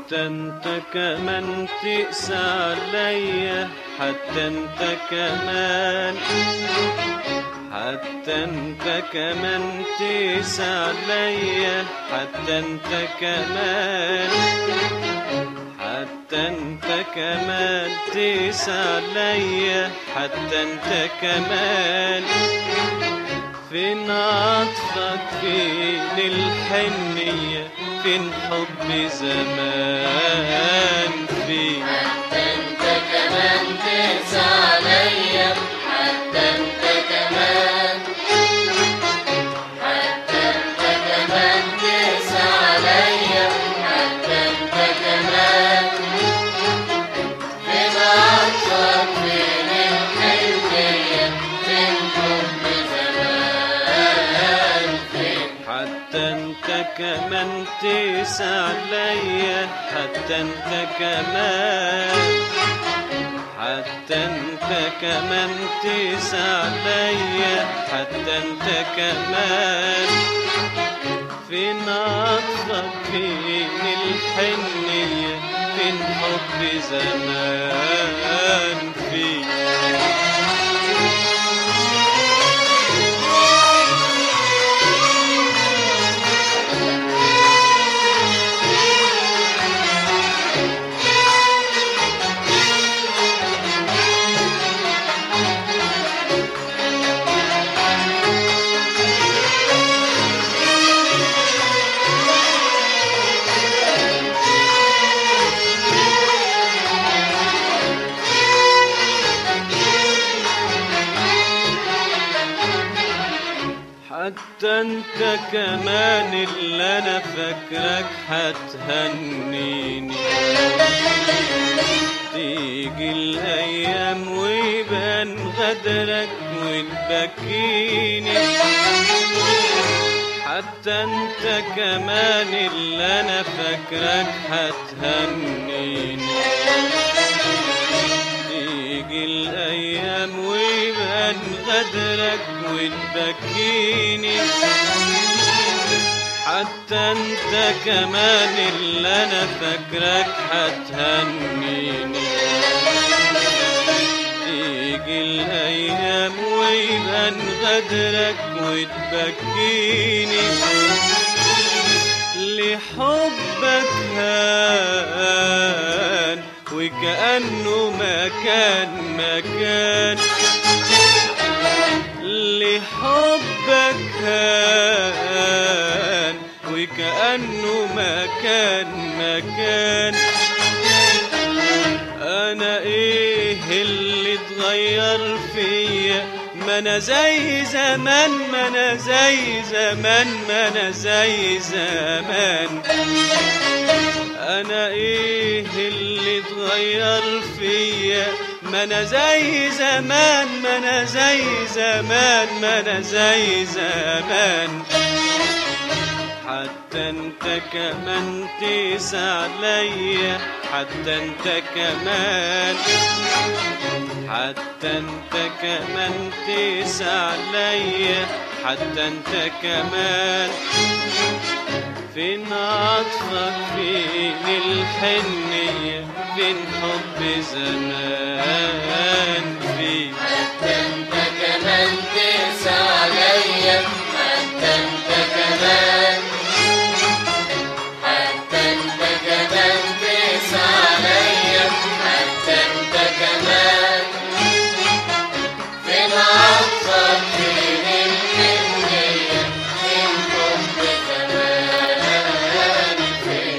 حتى انت كمان تقسى عليا حتى انت كمان حتى انت كمان تقسى عليا حتى انت كمان حتى انت كمان تقسى عليا حتى انت كمان فين عطفك فين الحنية فين حب زمان فين حتى انت كمان تقسى عليا حتى انت كمان حتى انت كمان تقسى عليا حتى انت كمان فين عطفك فين الحنية فين حب زمان فين حتى انت كمان تقسى عليا حتى انت كمان حتى انت كمان تقسى عليا حتى انت كمان فين عطفك فين الحنية فين حب زمان فين حتى انت كمان اللي انا فاكرك هتهنيني تيجي الايام ويبان غدرك وتبكيني حتى انت كمان اللي انا فاكرك هتهنيني تيجي الايام ويبان غدرك وتبكيني حتى انت كمان اللي انا فاكرك هتهنيني تيجي الايام ويبان غدرك وتبكيني لحبك هان وكأنه ما كان مكان لحبك هان وكأنه ما كان مكان انا ايه اللي اتغير فيا ما انا زي زمان ما انا زي زمان ما انا زي زمان انا ايه اللي اتغير فيا ما انا زي زمان ما انا زي زمان ما انا زي زمان حتى انت كمان تقسى عليا حتى انت كمان حتى انت كمان تقسى عليا حتى انت كمان فين عطفك فين الحنية فين حب زمان فين حتى انت كمان تقسى عليا حتى انت كمان حتى انت كمان تقسى عليا حتى انت كمان فين عطفك فين الحنية فين حب زمان فين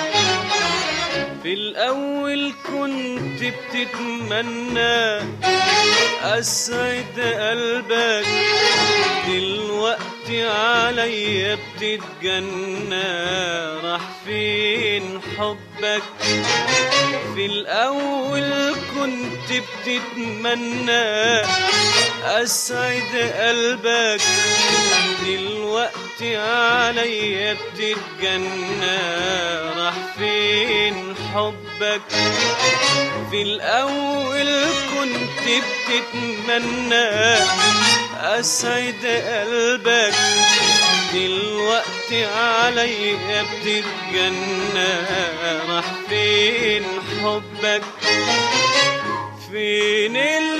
في الأول كنت بتتمنى أسعد قلبك دلوقتي عليا بتتجنى راح فين حبك في الأول كنت بتتمنى أسعد قلبك دلوقتي عليا بتتجنى راح فين حبك في الأول كنت بتتمنى أسعد قلبك دلوقتي عليا بتتجنى راح فين حبك فين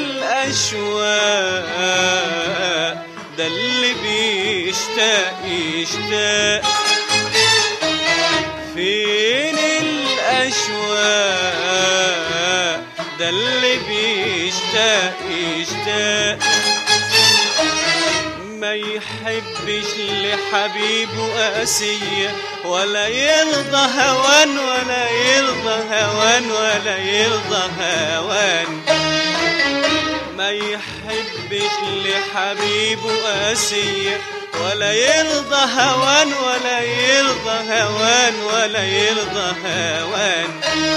الأشواق ده اللي بيشتاق يشتاق فين الأشواق ده اللي بيشتاق يشتاق ما يحبش لحبيبه قاسية ولا يرضى هوان ولا يرضى هوان ولا يرضى هوان ما يحبش لحبيبه قاسية ولا يرضى هوان ولا يرضى هوان ولا يرضى هوان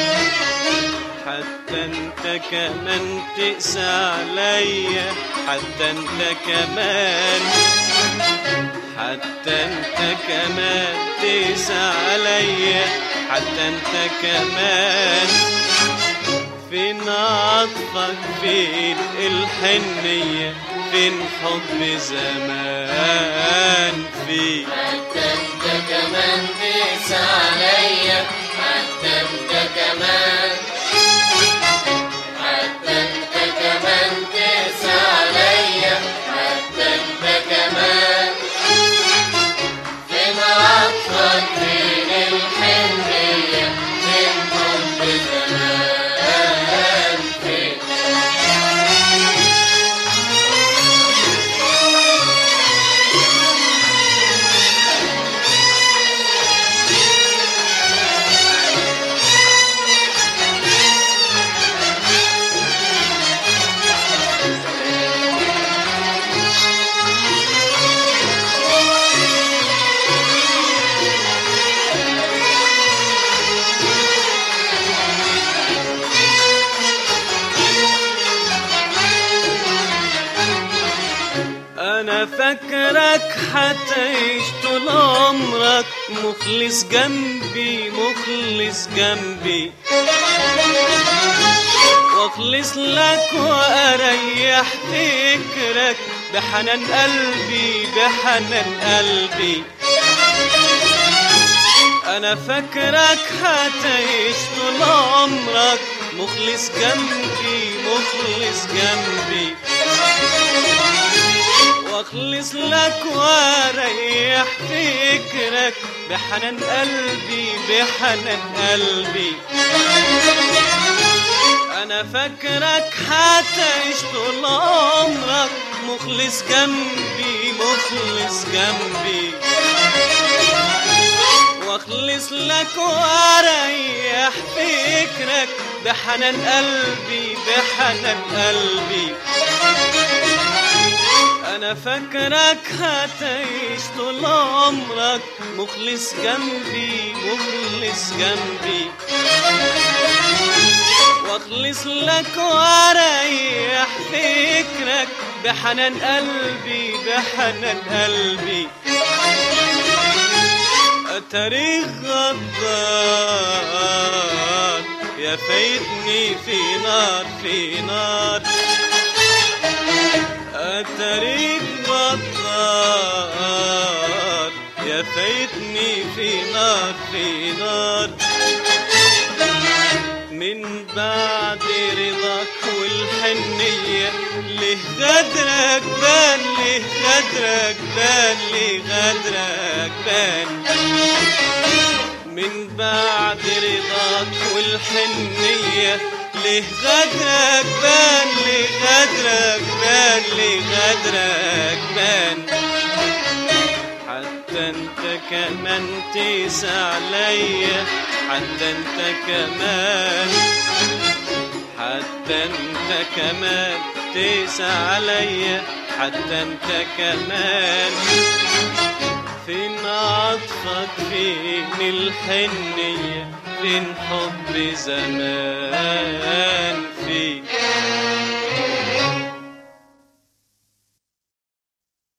حتى انت كمان تقسى عليا حتى انت كمان حتى انت كمان تقسى عليا حتى انت كمان فين عطفك فين الحنية فين حب زمان فين حتى انت كمان تقسى عليا حتى انت كمان حتى انت كمان تقسى عليا حتى انت كمان فين عطفك فين الحنية فين حب زمان فين انا فاكرك هتعيش طول عمرك مخلص جنبي مخلص جنبي واخلص لك واريح فكرك بحنان قلبي بحنان قلبي انا فاكرك هتعيش طول عمرك مخلص جنبي مخلص جنبي واخلص لك واريح فكرك بحنان قلبي بحنان قلبي انا فاكرك هتعيش طول عمرك مخلص جنبي مخلص جنبي واخلص لك واريح فكرك بحنان قلبي بحنان قلبي انا فاكرك هتعيش طول عمرك مخلص جنبي مخلص جنبي واخلص لك واريح فكرك بحنان قلبي بحنان قلبي تاريخ غدار يا فايتني في نار في نار الطريق بطال يا فايتني في نار في نار من بعد رضاك والحنية ليه غدرك بان ليه غدرك بان ليه غدرك بان من بعد رضاك والحنية ليه غدرك بان ليه غدرك بان ليه غدرك بان حتى انت كمان تقسى عليا حتى انت كمان حتى انت كمان تقسى عليا حتى انت كمان فين عطفك فين الحنية فين حب زمان فين